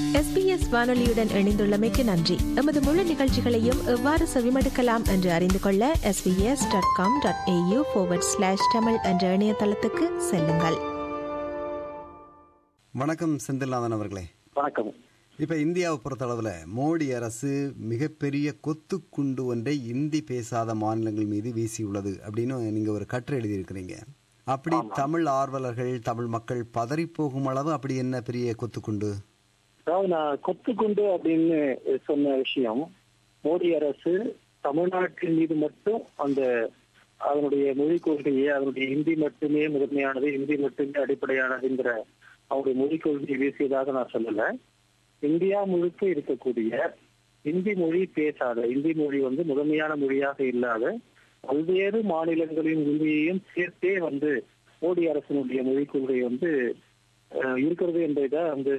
SBS வானொலியுடன் இணைந்துள்ளமைக்கு நன்றி எமது முழு நிகழ்ச்சிகளையும் எவ்வாறு செவிமடுக்கலாம் என்று அறிந்து கொள்ள SBS dot com dot AU slash Tamil என்ற இணையதளத்துக்கு செல்லுங்கள் வணக்கம் செந்தில்நாதன் அவர்களே வணக்கம் இப்ப இந்தியாவை பொறுத்தளவுல மோடி அரசு மிகப்பெரிய கொத்து குண்டு ஒன்றை இந்தி பேசாத மாநிலங்கள் மீது வீசியுள்ளது அப்படின்னு நீங்க ஒரு கட்டுரை எழுதியிருக்கிறீங்க அப்படி தமிழ் ஆர்வலர்கள் தமிழ் மக்கள் பதறி போகும் அளவு அப்படி என்ன பெரிய கொத்துக்குண்டு அதாவது நான் கொத்துக்குண்டு அப்படின்னு சொன்ன விஷயம் மோடி அரசு தமிழ்நாட்டின் மீது மட்டும் அந்த அதனுடைய மொழிக் கொள்கையை அதனுடைய இந்தி மட்டுமே முதன்மையானது இந்தி மட்டுமே அடிப்படையானதுங்கிற அவருடைய மொழிக் கொள்கையை வீசியதாக நான் சொல்லல இந்தியா முழுக்க இருக்கக்கூடிய இந்தி மொழி பேசாத இந்தி மொழி வந்து முதன்மையான மொழியாக இல்லாத பல்வேறு மாநிலங்களின் இந்தியையும் சேர்த்தே வந்து மோடி அரசினுடைய மொழிக் கொள்கை வந்து அஹ், இருக்கிறது என்பதை வந்து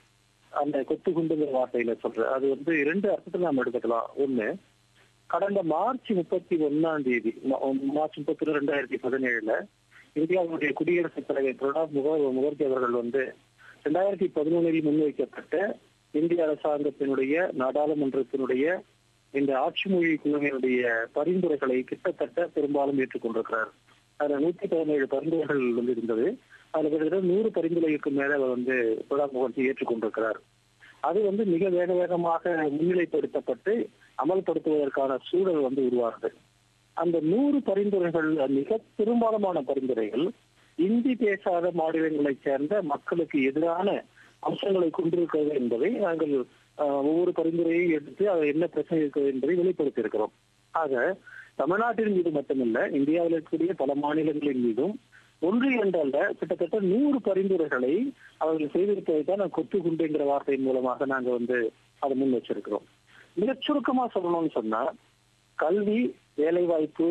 அந்த கொத்துகுண்டுங்கிற வார்த்தையில சொல்றேன் அது வந்து இரண்டு அர்த்தத்தில் நாம் எடுத்துக்கலாம் ஒண்ணு கடந்த மார்ச் முப்பத்தி ஒன்னாம் தேதி மா- மார்ச் முப்பத்தி ஒன்று ரெண்டாயிரத்தி பதினேழுல இந்தியாவுடைய குடியரசுத் தலைவர் பிரணாப் முகர் முகர்ஜி அவர்கள் வந்து ரெண்டாயிரத்தி பதினொன்னில் முன்வைக்கப்பட்ட இந்திய அரசாங்கத்தினுடைய நாடாளுமன்றத்தினுடைய இந்த ஆட்சி மொழி குழுவினுடைய பரிந்துரைகளை கிட்டத்தட்ட பெரும்பாலும் ஏற்றுக்கொண்டிருக்கிறார் அதுல நூத்தி பதினேழு பரிந்துரைகள் வந்து இருந்தது அதுல கிட்டத்தட்ட நூறு பரிந்துரைக்கு மேல அவர் வந்து பிரணாப் முகர்ஜி ஏற்றுக்கொண்டிருக்கிறார் அது வந்து மிக வேக வேகமாக முன்னிலைப்படுத்தப்பட்டு அமல்படுத்துவதற்கான சூழல் வந்து உருவாகுது அந்த நூறு பரிந்துரைகள் மிக பெரும்பாலான பரிந்துரைகள் இந்தி பேசாத மாநிலங்களைச் சேர்ந்த மக்களுக்கு எதிரான அம்சங்களை கொண்டிருக்கிறது என்பதை நாங்கள் ஆஹ், ஒவ்வொரு பரிந்துரையை எடுத்து அது என்ன பிரச்சனை இருக்கிறது என்பதை வெளிப்படுத்தி இருக்கிறோம் ஆக தமிழ்நாட்டின் மீது மட்டுமல்ல இந்தியாவில் இருக்கக்கூடிய பல மாநிலங்களின் மீதும் ஒன்று என்றல்ல கிட்டத்தட்ட நூறு பரிந்துரைகளை அவர்கள் செய்திருப்பதை தான் நான் கொத்து குண்டுங்கிற வார்த்தையின் மூலமாக நாங்க வந்து அதை முன் வச்சிருக்கிறோம் மிகச் சுருக்கமா சொல்லணும்னு சொன்னா கல்வி வேலைவாய்ப்பு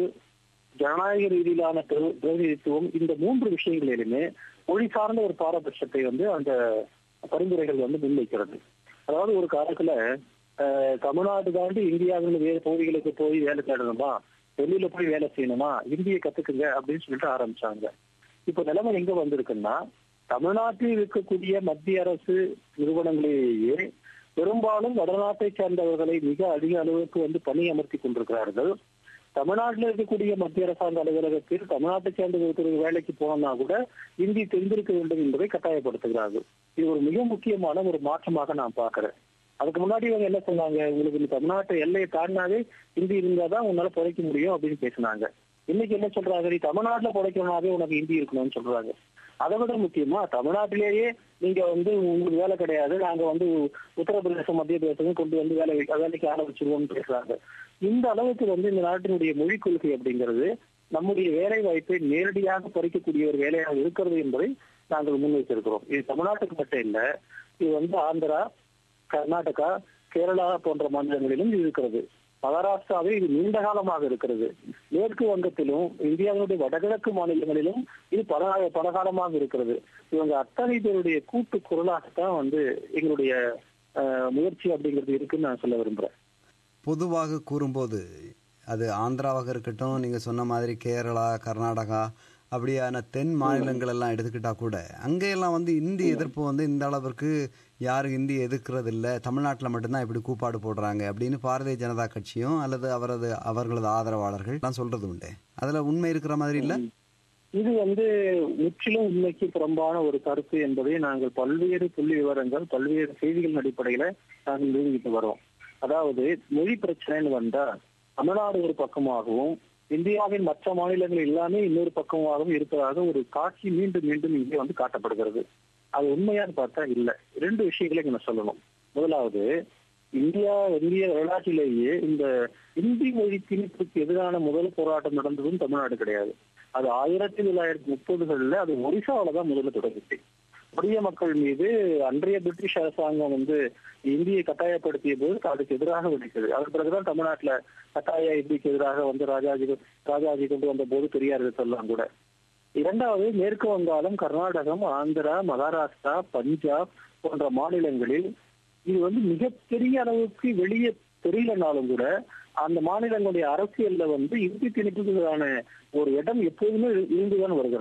ஜனநாயக ரீதியிலான பிர- பிரதிநிதித்துவம் இந்த மூன்று விஷயங்களிலுமே மொழி சார்ந்த ஒரு பாரபட்சத்தை வந்து அந்த பரிந்துரைகள் வந்து முன்வைக்கிறது அதாவது ஒரு காலத்துல அஹ், தமிழ்நாடு தாண்டி இந்தியாவில் வேறு பகுதிகளுக்கு போய் வேலை தேடணுமா வெளியில போய் வேலை செய்யணுமா இந்தியை கத்துக்குங்க அப்படின்னு சொல்லிட்டு ஆரம்பிச்சாங்க இப்ப நிலைமை எங்க வந்திருக்குன்னா தமிழ்நாட்டில் இருக்கக்கூடிய மத்திய அரசு நிறுவனங்களிலேயே பெரும்பாலும் வடநாட்டை சேர்ந்தவர்களை மிக அதிக அளவுக்கு வந்து பணி அமர்த்தி கொண்டிருக்கிறார்கள் தமிழ்நாட்டில் இருக்கக்கூடிய மத்திய அரசாங்க அலுவலகத்தில் தமிழ்நாட்டை சேர்ந்த ஒருத்தர் வேலைக்கு போனோம்னா கூட இந்தி தெரிந்திருக்க வேண்டும் என்பதை கட்டாயப்படுத்துகிறார்கள் இது ஒரு மிக முக்கியமான ஒரு மாற்றமாக நான் பார்க்கிறேன் அதுக்கு முன்னாடி இவங்க என்ன சொன்னாங்க உங்களுக்கு இந்த தமிழ்நாட்டு எல்லையை தாண்டினாவே ஹிந்தி இருந்தாதான் உன்னால பிழைக்க முடியும் அப்படின்னு பேசினாங்க இன்னைக்கு என்ன சொல்றாங்க நீ தமிழ்நாட்டுல பிழைக்கணும்னாவே உனக்கு ஹிந்தி இருக்கணும்னு சொல்றாங்க அதை விட முக்கியமா தமிழ்நாட்டிலேயே நீங்க வந்து உங்களுக்கு வேலை கிடையாது நாங்க வந்து உத்தரப்பிரதேசம் மத்திய பிரதேசம் கொண்டு வந்து வேலை வேலைக்கு ஆள வச்சிருவோம்னு பேசுறாங்க இந்த அளவுக்கு வந்து இந்த நாட்டினுடைய மொழிக் கொள்கை அப்படிங்கிறது நம்முடைய வேலை வாய்ப்பை நேரடியாக பறிக்கக்கூடிய ஒரு வேலையாக இருக்கிறது என்பதை நாங்கள் முன்வைத்திருக்கிறோம் இது தமிழ்நாட்டுக்கு மட்டும் இல்ல இது வந்து ஆந்திரா கர்நாடகா கேரளா போன்ற மாநிலங்களிலும் இது இருக்கிறது மகாராஷ்டிராவில் இது நீண்ட காலமாக இருக்கிறது மேற்கு வங்கத்திலும் இந்தியாவினுடைய வடகிழக்கு மாநிலங்களிலும் இது பல பல காலமாக இருக்கிறது இவங்க அத்தனை பேருடைய கூட்டு குரலாகத்தான் வந்து எங்களுடைய அஹ், முயற்சி அப்படிங்கிறது இருக்குன்னு நான் சொல்ல விரும்புறேன் பொதுவாக கூறும்போது அது ஆந்திராவாக இருக்கட்டும் நீங்க சொன்ன மாதிரி கேரளா கர்நாடகா அப்படியான தென் மாநிலங்கள் எல்லாம் எடுத்துக்கிட்டா கூட அங்கெல்லாம் வந்து இந்தி எதிர்ப்பு வந்து இந்த அளவிற்கு யாரும் இந்தி எதிர்க்கிறது இல்ல தமிழ்நாட்டில் மட்டும்தான் இப்படி கூப்பாடு போடுறாங்க அப்படின்னு பாரதிய ஜனதா கட்சியும் அல்லது அவரது அவர்களது ஆதரவாளர்கள் எல்லாம் சொல்றது உண்டு அதுல உண்மை இருக்கிற மாதிரி இல்ல இது வந்து முற்றிலும் உண்மைக்கு புறம்பான ஒரு கருத்து என்பதை நாங்கள் பல்வேறு புள்ளி விவரங்கள் பல்வேறு செய்திகளின் அடிப்படையில நாங்கள் நிரூபித்து வரோம் அதாவது மொழி பிரச்சனைன்னு வந்தா தமிழ்நாடு ஒரு பக்கமாகவும் இந்தியாவின் மற்ற மாநிலங்கள் எல்லாமே இன்னொரு பக்கமாகவும் இருப்பதாக ஒரு காட்சி மீண்டும் மீண்டும் இங்கே வந்து காட்டப்படுகிறது அது உண்மையான்னு பார்த்தா இல்ல இரண்டு விஷயங்களை இங்க நான் சொல்லணும் முதலாவது இந்தியா இந்திய வரலாற்றிலேயே இந்த இந்தி மொழி திணிப்புக்கு எதிரான முதல் போராட்டம் நடந்ததும் தமிழ்நாடு கிடையாது அது ஆயிரத்தி தொள்ளாயிரத்தி முப்பதுகள்ல அது ஒரிசாவில தான் முதல்ல தொடங்கிச்சு ஒடிய மக்கள் மீது அன்றைய பிரிட்டிஷ் அரசாங்கம் வந்து இந்தியை கட்டாயப்படுத்திய போது அதுக்கு எதிராக வெடித்தது அதன் பிறகுதான் தமிழ்நாட்டுல கட்டாய இந்திக்கு எதிராக வந்து ராஜாஜி ராஜாஜி கொண்டு வந்த போது பெரியார் சொல்லலாம் கூட இரண்டாவது மேற்கு வங்காளம் கர்நாடகம் ஆந்திரா மகாராஷ்டிரா பஞ்சாப் போன்ற மாநிலங்களில் இது வந்து மிகப்பெரிய அளவுக்கு வெளியே தெரியலனாலும் கூட அந்த மாநிலங்களுடைய அரசியல்ல வந்து இந்தி திணிப்புக்கான ஒரு இடம் எப்போதுமே இருந்துதான் வருகிறது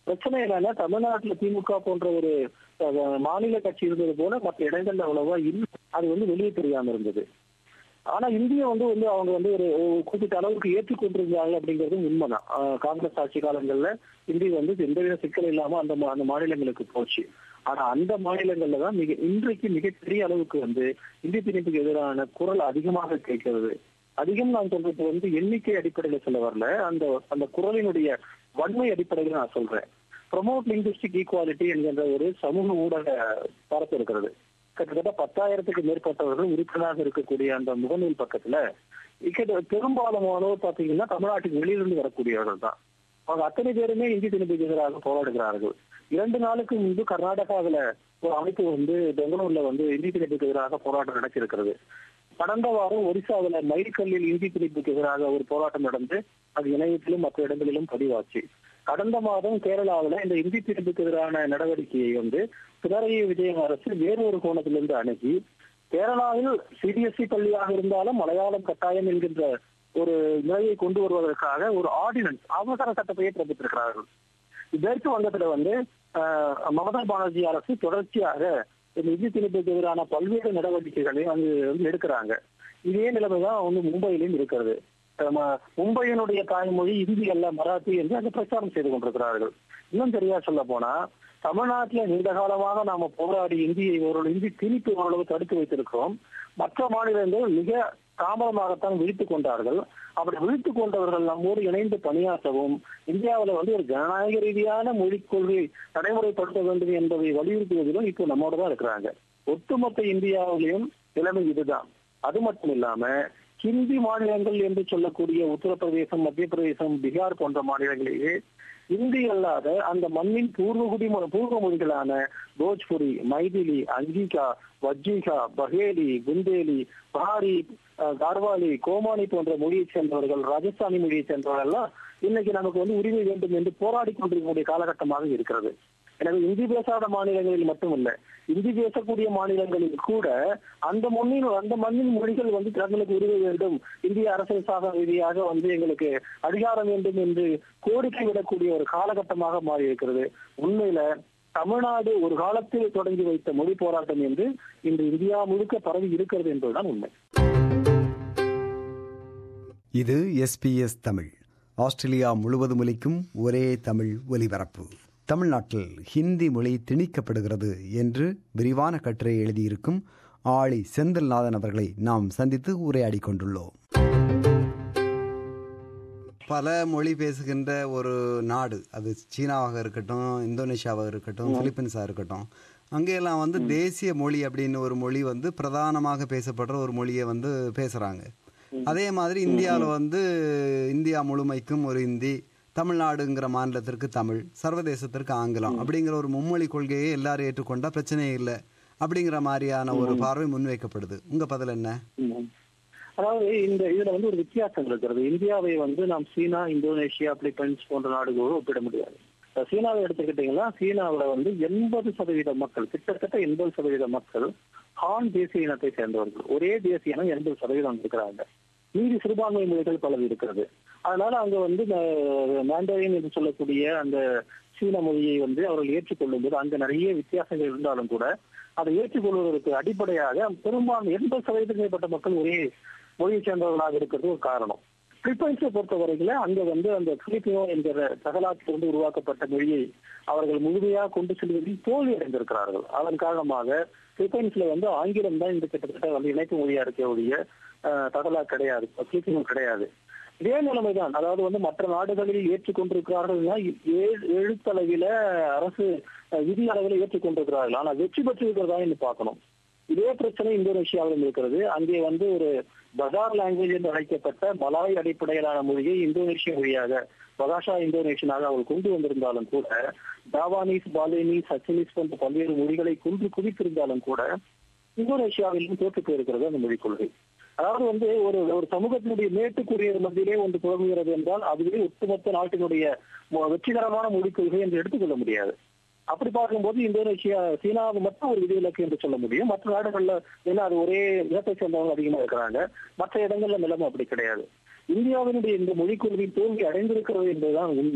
பிரச்சனை என்னன்னா தமிழ்நாட்டுல திமுக போன்ற ஒரு அஹ், மாநில கட்சி இருந்தது போல மற்ற இடங்கள்ல அவ்வளவா இல்லை அது வந்து வெளியே தெரியாம இருந்தது ஆனா இந்தியா வந்து வந்து அவங்க வந்து ஒரு ஒரு குறிப்பிட்ட அளவுக்கு ஏற்றுக்கொண்டிருந்தாங்க அப்படிங்கிறது உண்மைதான் ஆஹ் காங்கிரஸ் ஆட்சி காலங்கள்ல இந்தி வந்து எந்தவித சிக்கல் இல்லாம அந்த மா- அந்த மாநிலங்களுக்கு போச்சு ஆனா அந்த மாநிலங்கள்ல தான் மிக இன்றைக்கு மிகப்பெரிய அளவுக்கு வந்து இந்தி திணிப்புக்கு எதிரான குரல் அதிகமாக கேட்கிறது அதிகம் நான் சொல்றது வந்து எண்ணிக்கை அடிப்படையில சொல்ல வரல அந்த அந்த குரலினுடைய வன்மை அடிப்படையில நான் சொல்றேன் ப்ரொமோட் லிங்குஸ்டிக் ஈக்குவாலிட்டி என்கின்ற ஒரு சமூக ஊடக பரப்பு இருக்கிறது கிட்டத்தட்ட பத்தாயிரத்துக்கு மேற்பட்டவர்கள் உறுப்பினராக இருக்கக்கூடிய அந்த முகநூல் பக்கத்துல இக்க- பெரும்பாலானோர் பாத்தீங்கன்னா தமிழ்நாட்டுக்கு வெளியிலிருந்து வரக்கூடியவர்கள் தான் அவங்க அத்தனை பேருமே இந்தி திணிப்புக்கு எதிராக போராடுகிறார்கள் இரண்டு நாளுக்கு முன்பு கர்நாடகாவில ஒரு அமைப்பு வந்து பெங்களூர்ல வந்து இந்தி திணிப்புக்கு எதிராக போராட்டம் நடத்தியிருக்கிறது கடந்த வாரம் ஒரிசாவில மைல்கல்லில் இந்தி திணிப்புக்கு எதிராக ஒரு போராட்டம் நடந்து அது இணையத்திலும் மற்ற இடங்களிலும் பதிவாச்சு கடந்த மாதம் கேரளாவில இந்த இந்தி திணிப்புக்கு எதிரான நடவடிக்கையை வந்து பினராயி விஜயன் அரசு வேறொரு கோணத்திலிருந்து அணுகி கேரளாவில் சிபிஎஸ்இ பள்ளியாக இருந்தாலும் மலையாளம் கட்டாயம் என்கின்ற ஒரு நிலையை கொண்டு வருவதற்காக ஒரு ஆர்டினன்ஸ் அவசர சட்டத்தையே பிறப்பித்திருக்கிறார்கள் மேற்கு வங்கத்துல வந்து ஆஹ், மமதா பானர்ஜி அரசு தொடர்ச்சியாக இந்த இந்தி திணிப்புக்கு எதிரான பல்வேறு நடவடிக்கைகளை அங்கு வந்து எடுக்கிறாங்க இதே நிலைமைதான் வந்து மும்பையிலும் இருக்கிறது ஆமா, மும்பையினுடைய தாய்மொழி இந்தி அல்ல மராத்தி என்று அங்கு பிரச்சாரம் செய்து கொண்டிருக்கிறார்கள் இன்னும் சரியா சொல்ல போனா தமிழ்நாட்டில் நீண்ட காலமாக நாம போராடி இந்தியை ஓரளவு இந்தி திணிப்பு ஓரளவு தடுத்து வைத்திருக்கிறோம் மற்ற மாநிலங்கள் மிக தாமதமாகத்தான் விழித்துக் கொண்டார்கள் அப்படி விழித்துக் கொண்டவர்கள் நம்மோடு இணைந்து பணியாற்றவும் இந்தியாவில் வந்து ஒரு ஜனநாயக ரீதியான மொழிக் கொள்கை நடைமுறைப்படுத்த வேண்டும் என்பதை வலியுறுத்துவதிலும் இப்போ நம்மோட தான் இருக்கிறாங்க ஒட்டுமொத்த இந்தியாவிலையும் நிலைமை இதுதான் அது மட்டும் இல்லாம ஹிந்தி மாநிலங்கள் என்று சொல்லக்கூடிய உத்தரப்பிரதேசம் மத்திய பிரதேசம் பீகார் போன்ற மாநிலங்களிலே இந்தி அல்லாத அந்த மண்ணின் பூர்வகுடி மொ- பூர்வ மொழிகளான போஜ்புரி மைதிலி அங்கிகா வஜ்ஜிகா பஹேலி குந்தேலி பஹாரி அஹ், கார்வாலி கோமானி போன்ற மொழியைச் சேர்ந்தவர்கள் ராஜஸ்தானி மொழியைச் சேர்ந்தவர்கள் எல்லாம் இன்னைக்கு நமக்கு வந்து உரிமை வேண்டும் என்று போராடி கொண்டிருக்கக்கூடிய காலகட்டமாக இருக்கிறது எனவே இந்தி பேசாத மாநிலங்களில் மட்டுமல்ல இந்தி பேசக்கூடிய மாநிலங்களில் கூட அந்த மண்ணின் அந்த மண்ணின் மொழிகள் வந்து தங்களுக்கு உரிமை வேண்டும் இந்திய அரசியல் சாசன ரீதியாக வந்து எங்களுக்கு அதிகாரம் வேண்டும் என்று கோரிக்கை விடக்கூடிய ஒரு காலகட்டமாக மாறி இருக்கிறது உண்மையில தமிழ்நாடு ஒரு காலத்தில் தொடங்கி வைத்த மொழி போராட்டம் என்று இன்று இந்தியா முழுக்க பரவி இருக்கிறது என்பதுதான் உண்மை இது எஸ்பிஎஸ் தமிழ் ஆஸ்திரேலியா முழுவதும் ஒலிக்கும் ஒரே தமிழ் ஒலிபரப்பு தமிழ்நாட்டில் ஹிந்தி மொழி திணிக்கப்படுகிறது என்று விரிவான கட்டுரை எழுதியிருக்கும் ஆளி செந்தில்நாதன் அவர்களை நாம் சந்தித்து உரையாடி கொண்டுள்ளோம் பல மொழி பேசுகின்ற ஒரு நாடு அது சீனாவாக இருக்கட்டும் இந்தோனேஷியாவாக இருக்கட்டும் பிலிப்பீன்ஸாக இருக்கட்டும் அங்கெல்லாம் வந்து தேசிய மொழி அப்படின்னு ஒரு மொழி வந்து பிரதானமாக பேசப்படுற ஒரு மொழியை வந்து பேசுகிறாங்க அதே மாதிரி இந்தியாவில் வந்து இந்தியா முழுமைக்கும் ஒரு ஹிந்தி தமிழ்நாடுங்கிற மாநிலத்திற்கு தமிழ் சர்வதேசத்திற்கு ஆங்கிலம் அப்படிங்கிற ஒரு மும்மொழி கொள்கையை எல்லாரும் ஏற்றுக்கொண்டா பிரச்சனையே இல்லை அப்படிங்கிற மாதிரியான ஒரு பார்வை முன்வைக்கப்படுது உங்க பதில் என்ன ம். அதாவது இந்த இதுல வந்து ஒரு வித்தியாசம் இருக்கிறது இந்தியாவை வந்து நாம் சீனா இந்தோனேஷியா பிலிப்பைன்ஸ் போன்ற நாடுகளோடு ஒப்பிட முடியாது இப்ப சீனாவை எடுத்துக்கிட்டீங்கன்னா சீனாவுல வந்து எண்பது சதவீத மக்கள் கிட்டத்தட்ட எண்பது சதவீத மக்கள் ஹான் தேசிய இனத்தை சேர்ந்தவர்கள் ஒரே தேசிய இனம் எண்பது சதவீதம் இருக்கிறாங்க மீதி சிறுபான்மை மொழிகள் பலது இருக்கிறது அதனால அங்க வந்து மேண்டரின் என்று சொல்லக்கூடிய அந்த சீன மொழியை வந்து அவர்கள் ஏற்றுக்கொள்ளும் போது அங்க நிறைய வித்தியாசங்கள் இருந்தாலும் கூட அதை ஏற்றுக்கொள்வதற்கு அடிப்படையாக பெரும்பான்மை எண்பது சதவீதத்துக்கு மேற்பட்ட மக்கள் ஒரே மொழியை சேர்ந்தவர்களாக இருக்கிறது ஒரு காரணம் பிலிப்பைன்ஸை பொறுத்த வரையில அங்க வந்து அந்த பிலிப்பினோ என்கிற தகலாற்றிலிருந்து உருவாக்கப்பட்ட மொழியை அவர்கள் முழுமையாக கொண்டு செல்வதில் தோல்வி அடைந்திருக்கிறார்கள் அதன் காரணமாக பிலிப்பைன்ஸ்ல வந்து ஆங்கிலம் தான் இந்த கிட்டத்தட்ட வந்து இணைப்பு மொழியா இருக்க ஒழிய அஹ், தகலா கிடையாது பிலிப்பினோ கிடையாது இதே நிலைமைதான் அதாவது வந்து மற்ற நாடுகளில் ஏற்றுக்கொண்டிருக்கிறார்கள்னா ஏ- எழுத்தளவில அரசு அஹ், விதி அளவில் ஏற்றுக்கொண்டிருக்கிறார்கள் ஆனா வெற்றி பெற்றிருக்கிறதா என்று பார்க்கணும் இதே பிரச்சனை இந்தோனேஷியாவிலும் இருக்கிறது அங்கே வந்து ஒரு பஜார் லாங்குவேஜ் என்று அழைக்கப்பட்ட மலாய் அடிப்படையிலான மொழியை இந்தோனேஷிய மொழியாக பகாஷா இந்தோனேஷியனாக அவர்கள் கொண்டு வந்திருந்தாலும் கூட ஜாவானீஸ் பாலினீஸ் ஹச்சனீஸ் போன்ற பல்வேறு மொழிகளை கொண்டு குவித்திருந்தாலும் கூட இந்தோனேஷியாவிலும் தோற்று போயிருக்கிறது அந்த மொழிக் கொள்கை அதாவது வந்து ஒரு ஒரு சமூகத்தினுடைய மேட்டுக்குரிய மத்தியிலே ஒன்று தொடங்குகிறது என்றால் அதுவே ஒட்டுமொத்த நாட்டினுடைய மொ- வெற்றிகரமான மொழிக் கொள்கை என்று எடுத்துக்கொள்ள முடியாது அப்படி பார்க்கும்போது இந்தோனேஷியா சீனாவை மட்டும் ஒரு விதிவிலக்கு என்று சொல்ல முடியும் மற்ற நாடுகள்ல ஏன்னா அது ஒரே இனத்தை சேர்ந்தவங்க அதிகமா இருக்கிறாங்க மற்ற இடங்கள்ல நிலைமை அப்படி கிடையாது இந்தியாவினுடைய இந்த மொழிக் கொள்கை தோல்வி அடைந்திருக்கிறது என்பதுதான் உண்மை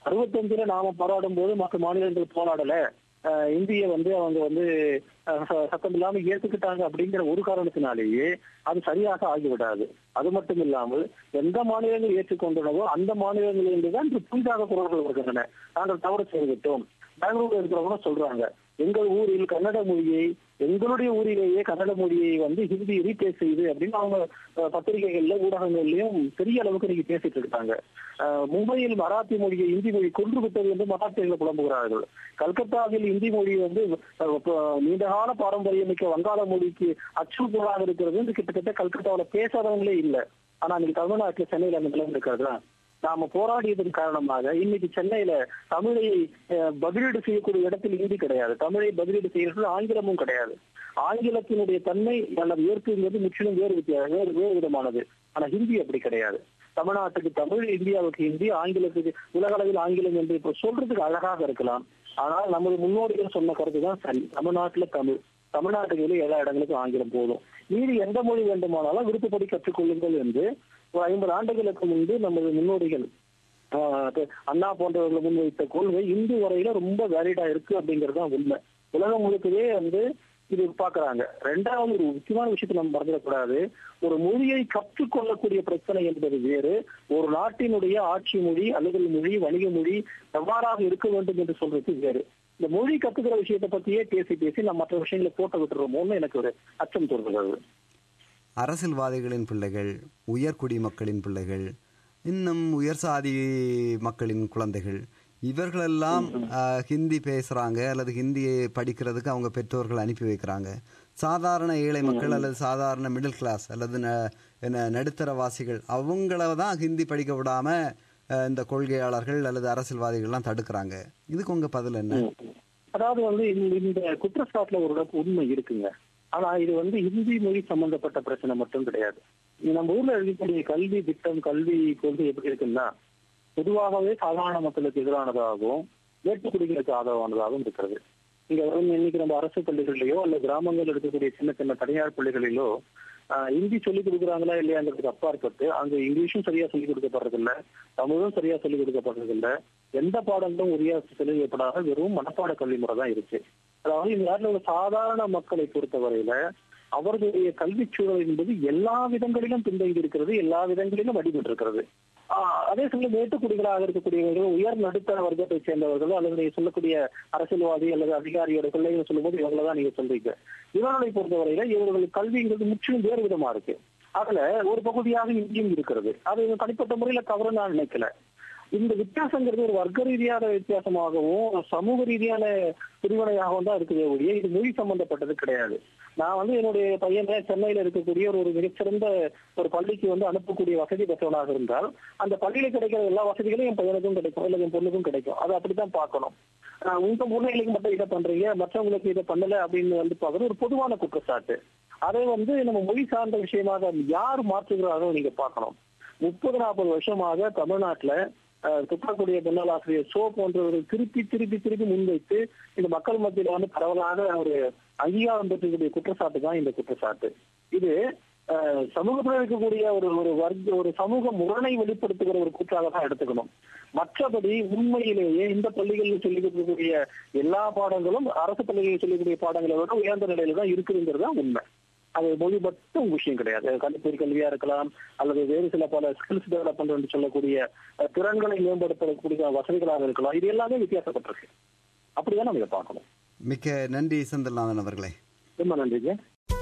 அறுபத்தஞ்சுல நாம போராடும் போது மற்ற மாநிலங்கள் போராடல அஹ், இந்திய வந்து அவங்க வந்து அஹ், ச- சத்தம் இல்லாம ஏத்துக்கிட்டாங்க அப்படிங்கிற ஒரு காரணத்தினாலேயே அது சரியாக ஆகிவிடாது அது மட்டும் இல்லாமல் எந்த மாநிலங்கள் ஏற்றுக்கொண்டனவோ அந்த மாநிலங்களிலிருந்து தான் இன்று புதிதாக குரல்கள் வருகின்றன நாங்கள் தவறு செய்துவிட்டோம் பெங்களூர்ல இருக்கிறவங்க சொல்றாங்க எங்கள் ஊரில் கன்னட மொழியை எங்களுடைய ஊரிலேயே கன்னட மொழியை வந்து ஹிந்தி ரீப்ளேஸ் செய்யுது அப்படின்னு அவங்க அஹ், பத்திரிகைகள்ல ஊடகங்கள்லயும் பெரிய அளவுக்கு இன்னைக்கு பேசிட்டு இருக்காங்க அஹ், மும்பையில் மராத்தி மொழியை இந்தி மொழி கொன்று விட்டது என்று மராத்தியர்கள் புலம்புகிறார்கள் கல்கத்தாவில் இந்தி மொழி வந்து அஹ், இப்ப நீண்டகால பாரம்பரியமிக்க வங்காள மொழிக்கு அச்சுறுத்தலாக இருக்கிறது என்று கிட்டத்தட்ட கல்கத்தாவில் பேசாதவங்களே இல்லை ஆனா இன்னைக்கு தமிழ்நாட்டுல சென்னையில அந்த நிலைமை இருக்கிறதா நாம போராடியதன் காரணமாக இன்னைக்கு சென்னையில தமிழை அஹ், பதிலீடு செய்யக்கூடிய இடத்தில் ஹிந்தி கிடையாது தமிழை பதிலீடு செய்யறது ஆங்கிலமும் கிடையாது ஆங்கிலத்தினுடைய தன்மை அல்லது ஏற்புங்கிறது முற்றிலும் வேறு வித்தியா- வேறு வேறு விதமானது ஆனா ஹிந்தி அப்படி கிடையாது தமிழ்நாட்டுக்கு தமிழ் இந்தியாவுக்கு ஹிந்தி ஆங்கிலத்துக்கு உலக அளவில் ஆங்கிலம் என்று இப்ப சொல்றதுக்கு அழகாக இருக்கலாம் ஆனால் நமது முன்னோடிகள் சொன்ன கருத்து தான் சரி தமிழ்நாட்டுல தமிழ் தமிழ்நாட்டுக்கு வெளியே எல்லா இடங்களுக்கும் ஆங்கிலம் போதும் மீறி எந்த மொழி வேண்டுமானாலும் விருப்பப்படி கற்றுக்கொள்ளுங்கள் என்று ஒரு ஐம்பது ஆண்டுகளுக்கு முன்பு நமது முன்னோடிகள் ஆஹ் அது அண்ணா போன்றவர்கள் முன்வைத்த கொள்கை இந்து வரையில ரொம்ப வேலிடா இருக்கு அப்படிங்கிறது தான் உண்மை உலகம் முழுக்கவே வந்து இது பாக்குறாங்க ரெண்டாவது ஒரு முக்கியமான விஷயத்தை நம்ம மறந்துடக்கூடாது ஒரு மொழியை கற்றுக்கொள்ளக்கூடிய பிரச்சனை என்பது வேறு ஒரு நாட்டினுடைய ஆட்சி மொழி அலுவல் மொழி வணிக மொழி எவ்வாறாக இருக்க வேண்டும் என்று சொல்றது வேறு இந்த மொழி கத்துக்கிற விஷயத்தை பத்தியே பேசி பேசி நம்ம மற்ற விஷயங்களை போட்டு விட்டுறோமோன்னு எனக்கு ஒரு அச்சம் தோன்றுகிறது அரசியல்வாதிகளின் பிள்ளைகள் உயர் குடிமக்களின் பிள்ளைகள் இன்னும் உயர் சாதி மக்களின் குழந்தைகள் இவர்களெல்லாம் ஆஹ், ஹிந்தி பேசுறாங்க அல்லது ஹிந்தியை படிக்கிறதுக்கு அவங்க பெற்றோர்கள் அனுப்பி வைக்கிறாங்க சாதாரண ஏழை மக்கள் அல்லது சாதாரண மிடில் கிளாஸ் அல்லது ந- என்ன நடுத்தரவாசிகள் அவங்கள தான் ஹிந்தி படிக்க விடாம ஆஹ், இந்த கொள்கையாளர்கள் அல்லது அரசியல்வாதிகள்லாம் தடுக்கிறாங்க இதுக்கு உங்க பதில் என்ன அதாவது வந்து இந்த- இந்த குற்றச்சாட்டுல ஒரு அளவுக்கு உண்மை இருக்குங்க ஆனா இது வந்து ஹிந்தி மொழி சம்பந்தப்பட்ட பிரச்சனை மட்டும் கிடையாது இங்க நம்ம ஊர்ல இருக்கக்கூடிய கல்வி திட்டம் கல்வி கொள்கை எப்படி இருக்குன்னா பொதுவாகவே சாதாரண மக்களுக்கு எதிரானதாகவும் வேட்டுக்குடிகளுக்கு ஆதரவானதாகவும் இருக்கிறது இங்க வந்து இன்னைக்கு நம்ம அரசு பள்ளிகளிலேயோ அல்ல கிராமங்கள் இருக்கக்கூடிய சின்ன சின்ன தனியார் பள்ளிகளிலோ ஆஹ், ஹிந்தி சொல்லிக் கொடுக்குறாங்களா இல்லையாங்கிறதுக்கு அப்பாற்பட்டு அங்க இங்கிலீஷும் சரியா சொல்லிக் கொடுக்கப்படுறதில்ல தமிழும் சரியா சொல்லிக் கொடுக்கப்படுறதில்ல எந்த பாடங்களும் உரிய செலவிடப்படாத வெறும் மனப்பாட கல்வி முறை தான் இருக்கு அதாவது இந்த நாட்டில் உள்ள சாதாரண மக்களை பொறுத்தவரையில அவர்களுடைய கல்விச் சூழல் என்பது எல்லா விதங்களிலும் பின்தங்கி இருக்கிறது எல்லா விதங்களிலும் அடிபட்டு இருக்கிறது ஆஹ் அதே சமயம் மேட்டுக்குடிகளாக இருக்கக்கூடியவர்கள் உயர் நடுத்தர வர்க்கத்தை சேர்ந்தவர்கள் அல்லது நீங்க சொல்லக்கூடிய அரசியல்வாதி அல்லது அதிகாரியோட பிள்ளைகள் சொல்லும்போது இவங்களை தான் நீங்க சொல்றீங்க இவர்களை பொறுத்தவரையில இவர்கள் கல்விங்கிறது முற்றிலும் வேறு விதமா இருக்கு அதுல ஒரு பகுதியாக இந்தியும் இருக்கிறது அது தனிப்பட்ட முறையில தவறு நான் நினைக்கல இந்த வித்தியாசங்கிறது ஒரு வர்க்க ரீதியான வித்தியாசமாகவும் சமூக ரீதியான பிரிவினையாகவும் தான் இருக்குதே ஒழிய இது மொழி சம்பந்தப்பட்டது கிடையாது நான் வந்து என்னுடைய பையனை சென்னையில இருக்கக்கூடிய ஒரு ஒரு மிகச்சிறந்த ஒரு பள்ளிக்கு வந்து அனுப்பக்கூடிய வசதி பெற்றவனாக இருந்தால் அந்த பள்ளியில கிடைக்கிற எல்லா வசதிகளும் என் பையனுக்கும் கிடைக்கும் இல்லை என் பொண்ணுக்கும் கிடைக்கும் அதை அப்படித்தான் பார்க்கணும் ஆஹ் உங்க பிள்ளைகளுக்கு மட்டும் இதை பண்றீங்க மற்றவங்களுக்கு இதை பண்ணல அப்படின்னு வந்து பார்க்கறது ஒரு பொதுவான குற்றச்சாட்டு அதை வந்து நம்ம மொழி சார்ந்த விஷயமாக யார் மாற்றுகிறாரோ நீங்க பார்க்கணும் முப்பது நாற்பது வருஷமாக தமிழ்நாட்டுல அஹ், துப்பாக்குடிய பெண்ணாசிரியர் சோ போன்றவர்கள் திருப்பி திருப்பி திருப்பி முன்வைத்து இந்த மக்கள் மத்தியில வந்து பரவலாக ஒரு அங்கீகாரம் பெற்றக்கூடிய குற்றச்சாட்டு தான் இந்த குற்றச்சாட்டு இது அஹ், சமூகத்தில் இருக்கக்கூடிய ஒரு ஒரு வர்க்க ஒரு சமூக முரணை வெளிப்படுத்துகிற ஒரு கூற்றாக தான் எடுத்துக்கணும் மற்றபடி உண்மையிலேயே இந்த பள்ளிகளில் சொல்லிக் கொடுக்கக்கூடிய எல்லா பாடங்களும் அரசு பள்ளிகளில் சொல்லிக்கூடிய பாடங்களை விட உயர்ந்த நிலையில தான் இருக்குதுங்கிறது தான் உண்மை அது மொழி மட்டும் விஷயம் கிடையாது கல்வி கல்வியா இருக்கலாம் அல்லது வேறு சில பல ஸ்கில்ஸ் டெவலப்மெண்ட் என்று சொல்லக்கூடிய அஹ், திறன்களை மேம்படுத்தக்கூடிய வசதிகளாக இருக்கலாம் இது எல்லாமே வித்தியாசப்பட்டிருக்கு அப்படிதான் நம்ம இதை பார்க்கணும் மிக்க நன்றி செந்தில்நாதன் அவர்களே ரொம்ப நன்றிங்க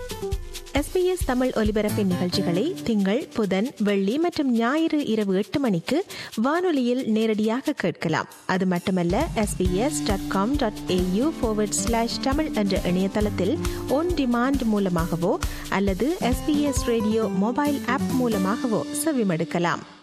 எஸ்பிஎஸ் தமிழ் ஒலிபரப்பின் நிகழ்ச்சிகளை திங்கள் புதன் வெள்ளி மற்றும் ஞாயிறு இரவு எட்டு மணிக்கு வானொலியில் நேரடியாக கேட்கலாம் அது மட்டுமல்ல SBS dot com dot AU slash Tamil என்ற இணையதளத்தில் ஒன் டிமாண்ட் மூலமாகவோ அல்லது எஸ்பிஎஸ் ரேடியோ மொபைல் ஆப் மூலமாகவோ செவிமடுக்கலாம்